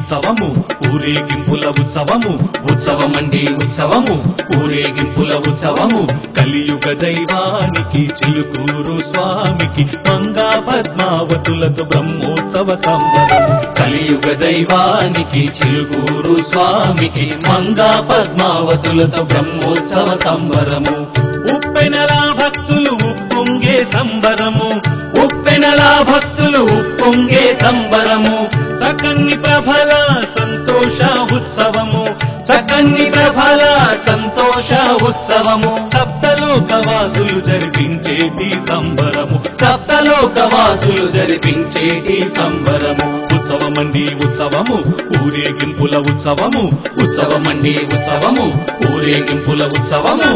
ఉత్సవము ఊరేగింపుల ఉత్సవము ఉత్సవమండి ఉత్సవము ఊరేగింపుల ఉత్సవము కలియుగ దైవానికి చిలుకూరు స్వామికి మంగా పద్మావతులతో బ్రహ్మోత్సవ సంబరము కలియుగ దైవానికి చిలుకూరు స్వామికి మంగా పద్మావతులతో బ్రహ్మోత్సవ సంబరము ఉప్పెనలా భక్తులు ఉప్పొంగే సంబరము ఉప్పెనలా భక్తులు ఉప్పొంగే సంబరము చక్కని ప్రభల సంతోష ఉత్సవము చక్కని ప్రభల సంతోష ఉత్సవము సప్తలోకవాసులు జరిపించేటి సంబరము సప్తలోకవాసులు జరిపించే ఈ సంబరము ఉత్సవమండి ఉత్సవము ఊరేగింపుల ఉత్సవము ఉత్సవమండి ఉత్సవము ఊరేగింపుల ఉత్సవము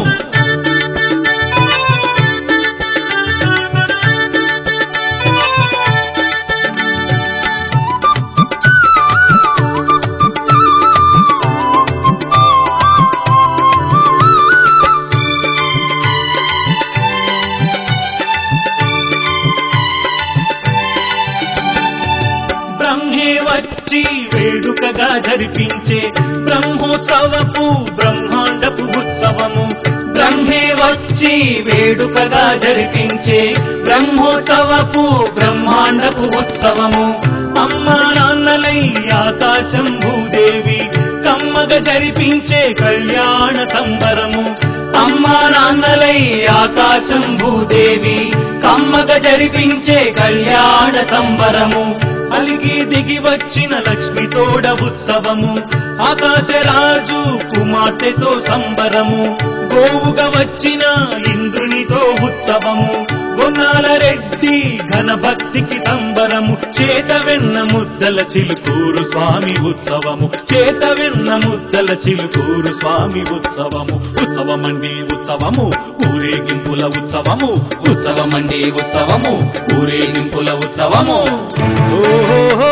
బ్రహ్మే వచ్చి వేడుకగా జరిపించే బ్రహ్మోత్సవపు బ్రహ్మాండపు ఉత్సవము బ్రహ్మే వచ్చి వేడుకగా జరిపించే బ్రహ్మోత్సవపు బ్రహ్మాండపు ఉత్సవము అమ్మా నాన్నలై ఆకాశం భూదేవి కమ్మగ జరిపించే కళ్యాణ సంబరము అమ్మా నాన్నలై ఆకాశం భూదేవి కమ్మగ జరిపించే కళ్యాణ సంబరము అలిగి దిగి వచ్చిన లక్ష్మి తోడ ఉత్సవము ఆకాశరాజు కుమార్తెతో సంబరము గోవుగా వచ్చిన ఇంద్రునితో ఉత్సవము గొన్నాల రెడ్డి ఘనభక్తికి సంబరము చేత వెన్న ముద్దల చిలుకూరు స్వామి ఉత్సవము చేత వెన్న ముద్దల చిలుకూరు స్వామి ఉత్సవము ఉత్సవమండి ఉత్సవము ఊరేగింపుల ఉత్సవము ఉత్సవమండి ఉత్సవము ఊరేగింపుల ఉత్సవము ఓహో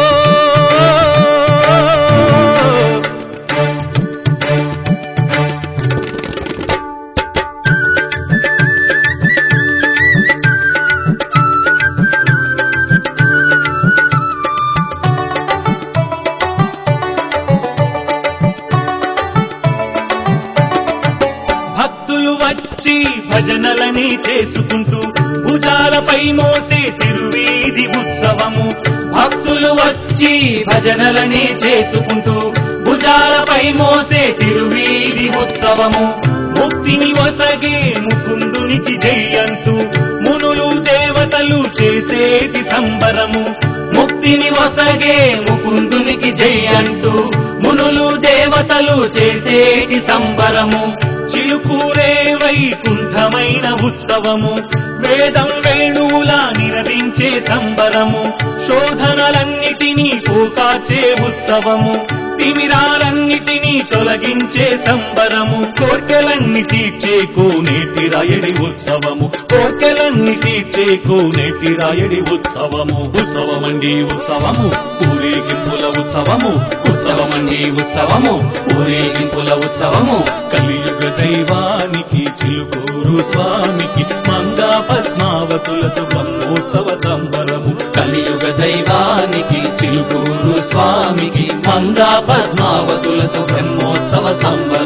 భక్తులు వచ్చి భజనలని చేసుకుంటూ భుజాలపై మోసే తిరువీధి ఉత్సవము భక్తులు వచ్చి భజనలని చేసుకుంటూ భుజాలపై మోసే తిరువీధి ఉత్సవము ముక్తిని వసగే ముకుందునికి జై అంటూ మునులు దేవతలు చేసేటి సంబరము ముక్తిని వసగే ముకుందునికి జై అంటూ మునులు దేవతలు చేసేటి సంబరము చిలుకూరే వైకుంఠమైన ఉత్సవము వేదం వేణువులా నినదించే సంబరము శోధనలన్నిటినీ పోకాచే ఉత్సవము తిమిరాలన్నిటినీ తొలగించే సంబరము కోర్కెలన్నీ తీర్చే కోనేటి రాయడి ఉత్సవము కోర్కెలన్నీ తీర్చే కోనేటి రాయడి ఉత్సవము ఉత్సవమండి ఉత్సవము ఊరేగింపుల ఉత్సవము ఉత్సవమండి ఉత్సవము ఊరేగింపుల ఉత్సవము కలియుగ దైవానికి చిలుకూరు స్వామికి మంగా పద్మావతులతో బ్రహ్మోత్సవ సంబరము కలియుగ దైవానికి చిలుకూరు స్వామికి మంగా పద్మావతులతో బ్రహ్మోత్సవ సంబరము